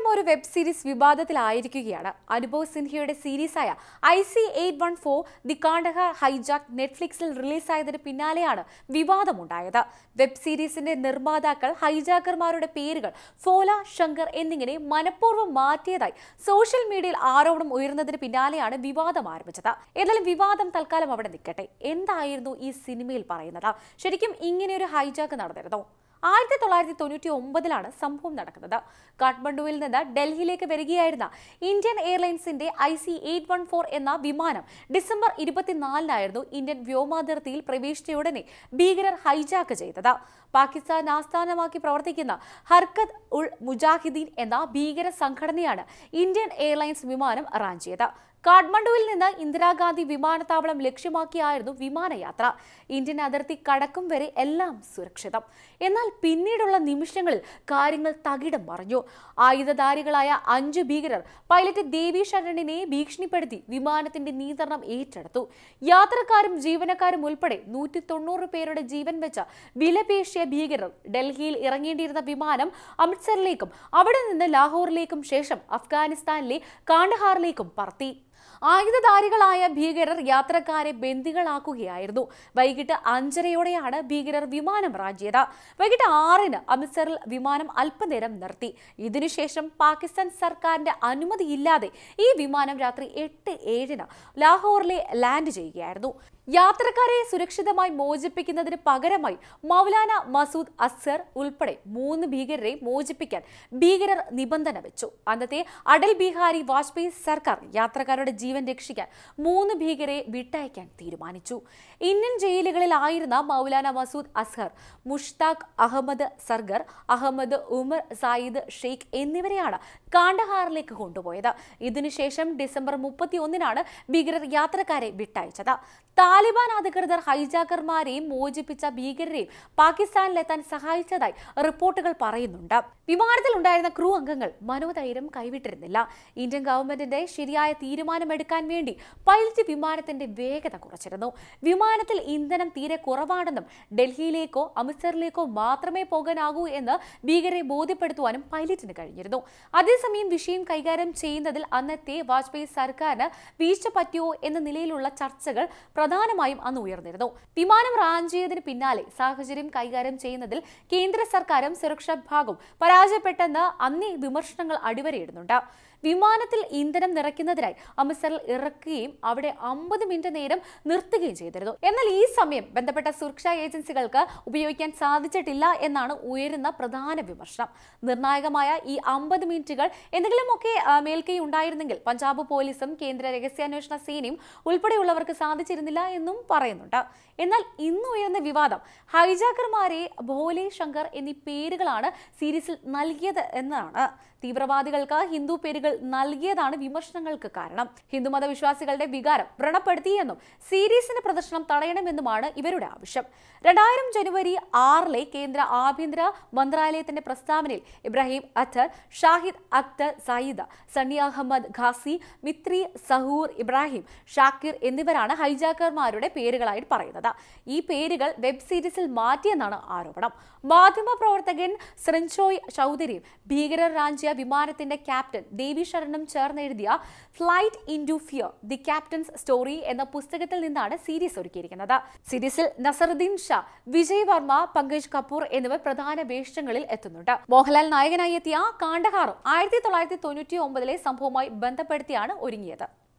ഒരു web series വിവാദത്തിലായിരിക്കുകയാണ് അനുഭവ് സിൻഹയുടെ സീരീസായ I C eight one four the Kandahar hijack നെറ്റ്ഫ്ലിക്സിൽ റിലീസായതിന് പിന്നാലെയാണ് വിവാദമുണ്ടായത് വെബ് സീരീസിന്റെ നിർമ്മാതാക്കൾ ഹൈജാക്കർമാരുടെ പേരുകൾ ഫോല ശങ്കർ എന്നിങ്ങനെ മനഃപൂർവ്വം മാറ്റിയതായി സോഷ്യൽ മീഡിയയിൽ ആരോപണം ഉയർന്നതിന് പിന്നാലെയാണ് വിവാദം ആരംഭിച്ചത് എന്നാലും വിവാദം തൽക്കാലം അവിടെ നിൽക്കട്ടെ എന്തായിരുന്നു ഈ സിനിമയിൽ പറയുന്നത് ശരിക്കും ഇങ്ങനെ ഒരു ഹൈജാക്ക് നടന്നിരുന്നോ ആയിരത്തി തൊള്ളായിരത്തി തൊണ്ണൂറ്റി ഒമ്പതിലാണ് സംഭവം നടക്കുന്നത് കാഠ്മണ്ഡുവിൽ നിന്ന് ഡൽഹിയിലേക്ക് വരികയായിരുന്ന ഇന്ത്യൻ എയർലൈൻസിന്റെ I C eight one four എന്ന വിമാനം ഡിസംബർ ഇരുപത്തിനാലിനായിരുന്നു ഇന്ത്യൻ വ്യോമാതിർത്തിയിൽ പ്രവേശിച്ചയുടനെ ഭീകരർ ഹൈജാക്ക് ചെയ്തത് പാകിസ്ഥാൻ ആസ്ഥാനമാക്കി പ്രവർത്തിക്കുന്ന ഹർക്കത്ത് ഉൾ മുജാഹിദീൻ എന്ന ഭീകര സംഘടനയാണ് ഇന്ത്യൻ എയർലൈൻസ് വിമാനം റാഞ്ചിയത് കാഠ്മണ്ഡുവിൽ നിന്ന് ഇന്ദിരാഗാന്ധി വിമാനത്താവളം ലക്ഷ്യമാക്കിയായിരുന്നു വിമാനയാത്ര ഇന്ത്യൻ അതിർത്തി കടക്കും വരെ എല്ലാം സുരക്ഷിതം എന്നാൽ പിന്നീടുള്ള നിമിഷങ്ങളിൽ കാര്യങ്ങൾ തകിടം മറിഞ്ഞു ആയുധധാരികളായ അഞ്ച് ഭീകരർ പൈലറ്റ് ദേവി ശരണിനെ ഭീഷണിപ്പെടുത്തി വിമാനത്തിന്റെ നിയന്ത്രണം ഏറ്റെടുത്തു യാത്രക്കാരും ജീവനക്കാരും ഉൾപ്പെടെ നൂറ്റി തൊണ്ണൂറ് പേരുടെ ജീവൻ വെച്ച വിലപേശിയ ഭീകരർ ഡൽഹിയിൽ ഇറങ്ങേണ്ടിയിരുന്ന വിമാനം അമൃത്സറിലേക്കും അവിടെ നിന്ന് ലാഹോറിലേക്കും ശേഷം അഫ്ഗാനിസ്ഥാനിലെ കാണ്ഡഹാറിലേക്കും പറത്തി ആയുധധാരികളായ ഭീകരർ യാത്രക്കാരെ ബന്ദികളാക്കുകയായിരുന്നു വൈകിട്ട് അഞ്ചരയോടെയാണ് ഭീകരർ വിമാനം റാഞ്ചിയത് വൈകിട്ട് ആറിന് അമൃത്സറിൽ വിമാനം അല്പനേരം നിർത്തി ഇതിനുശേഷം പാകിസ്ഥാൻ സർക്കാരിന്റെ അനുമതിയില്ലാതെ ഈ വിമാനം രാത്രി എട്ട് ഏഴിന് ലാഹോറിലെ ലാൻഡ് ചെയ്യുകയായിരുന്നു യാത്രക്കാരെ സുരക്ഷിതമായി മോചിപ്പിക്കുന്നതിന് പകരമായി മൗലാന മസൂദ് അസ്സർ ഉൾപ്പെടെ മൂന്ന് ഭീകരരെ മോചിപ്പിക്കാൻ ഭീകരർ നിബന്ധന വെച്ചു അന്നത്തെ അടൽ ബിഹാരി വാജ്പേയി സർക്കാർ യാത്രക്കാരുടെ ജീവൻ രക്ഷിക്കാൻ മൂന്ന് ഭീകരെ വിട്ടയക്കാൻ തീരുമാനിച്ചു ഇന്ത്യൻ ജയിലുകളിലായിരുന്ന മൗലാന മസൂദ് അസ്ഹർ മുഷ്താഖ് അഹമ്മദ് സർഗർ അഹമ്മദ് ഉമർ സായിദ് ഷെയ്ഖ് എന്നിവരെയാണ് കാണ്ഡഹാറിലേക്ക് കൊണ്ടുപോയത് ഇതിനുശേഷം ഡിസംബർ മുപ്പത്തി ഒന്നിനാണ് ഭീകരർ യാത്രക്കാരെ വിട്ടയച്ചത് താലിബാൻ അധികൃതർ ഹൈജാക്കർമാരെയും മോചിപ്പിച്ച ഭീകരരെയും പാകിസ്ഥാനിലെത്താൻ സഹായിച്ചതായി റിപ്പോർട്ടുകൾ പറയുന്നുണ്ട് വിമാനത്തിൽ ഉണ്ടായിരുന്ന ക്രൂ അംഗങ്ങൾ മനോധൈര്യം കൈവിട്ടിരുന്നില്ല ഇന്ത്യൻ ഗവൺമെന്റിന്റെ ശരിയായ തീരുമാനമെടുക്കാൻ വേണ്ടി പൈലറ്റ് വിമാനത്തിന്റെ വേഗത കുറച്ചിരുന്നു വിമാനത്തിൽ ഇന്ധനം തീരെ കുറവാണെന്നും ഡൽഹിയിലേക്കോ അമൃത്സറിലേക്കോ മാത്രമേ പോകാനാകൂ എന്ന് ഭീകരരെ ബോധ്യപ്പെടുത്തുവാനും പൈലറ്റിന് കഴിഞ്ഞിരുന്നു അതേസമയം വിഷയം കൈകാര്യം ചെയ്യുന്നതിൽ അന്നത്തെ വാജ്പേയി സർക്കാരിന് വീഴ്ച പറ്റിയോ എന്ന നിലയിലുള്ള ചർച്ചകൾ പ്രധാനമായും അന്ന് ഉയർന്നിരുന്നു വിമാനം റാഞ്ചിയതിന് പിന്നാലെ സാഹചര്യം കൈകാര്യം ചെയ്യുന്നതിൽ കേന്ദ്ര സർക്കാരും സുരക്ഷാ വിഭാഗവും പരാജയപ്പെട്ടെന്ന് അന്നേ വിമർശനങ്ങൾ അടിവരയിടുന്നുണ്ട് വിമാനത്തിൽ ഇന്ധനം നിറയ്ക്കുന്നതിനായി അമൃത്സറിൽ ഇറക്കുകയും അവിടെ അമ്പത് മിനിറ്റ് നേരം നിർത്തുകയും ചെയ്തിരുന്നു എന്നാൽ ഈ സമയം ബന്ധപ്പെട്ട സുരക്ഷാ ഏജൻസികൾക്ക് ഉപയോഗിക്കാൻ സാധിച്ചിട്ടില്ല എന്നാണ് ഉയരുന്ന പ്രധാന വിമർശനം നിർണായകമായ ഈ അമ്പത് മിനിറ്റുകൾ എന്തെങ്കിലുമൊക്കെ ആ, മേൽക്കൈ ഉണ്ടായിരുന്നെങ്കിൽ പഞ്ചാബ് പോലീസും കേന്ദ്ര രഹസ്യാന്വേഷണ സേനയും ഉൾപ്പെടെയുള്ളവർക്ക് സാധിച്ചിരുന്നില്ല എന്നും പറയുന്നുണ്ട് എന്നാൽ ഇന്ന് ഉയർന്ന വിവാദം ഹൈജാക്കർമാരെ ഭോലെ ശങ്കർ എന്നീ പേരുകളാണ് സീരീസിൽ നൽകിയത് എന്നാണ് തീവ്രവാദികൾക്ക് ഹിന്ദു പേരുകൾ നൽകിയതാണ് വിമർശനങ്ങൾക്ക് കാരണം ഹിന്ദുമത വിശ്വാസികളുടെ വികാരം വ്രണപ്പെടുത്തിയെന്നും സീരീസിന്റെ പ്രദർശനം തടയണമെന്നുമാണ് ഇവരുടെ ആവശ്യം രണ്ടായിരം ജനുവരി ആറിലെ കേന്ദ്ര ആഭ്യന്തര മന്ത്രാലയത്തിന്റെ പ്രസ്താവനയിൽ ഇബ്രാഹിം അത്തർ ഷാഹിദ് അക്തർ സയ്യിദ് സണ്ണി അഹമ്മദ് ഖാസി മിത്രി സഹൂർ ഇബ്രാഹിം ഷാക്കിർ എന്നിവരാണ് ഹൈജാക്കർമാരുടെ പേരുകളായി പറയുന്നത് ഈ പേരുകൾ വെബ് സീരീസിൽ മാറ്റിയെന്നാണ് ആരോപണം മാധ്യമപ്രവർത്തകൻ ശ്രൻചോയ് ചൗധരിയും ഭീകരർ റാഞ്ചിയ വിമാനത്തിന്റെ ക്യാപ്റ്റൻ ദേവി ശരണം ചേർന്നെഴുതിയ flight into fear the captain's story എന്ന പുസ്തകത്തിൽ നിന്നാണ് സീരീസ് ഒരുക്കിയിരിക്കുന്നത് സീരീസിൽ നസറുദ്ദീൻ ഷാ വിജയ് വർമ്മ പങ്കജ് കപൂർ എന്നിവർ പ്രധാന വേഷങ്ങളിൽ എത്തുന്നുണ്ട് മോഹൻലാൽ നായകനായി എത്തിയ കാണ്ഡഹാറും ആയിരത്തി തൊള്ളായിരത്തി തൊണ്ണൂറ്റി ഒമ്പതിലെ സംഭവവുമായി ബന്ധപ്പെടുത്തിയാണ് ഒരുങ്ങിയത്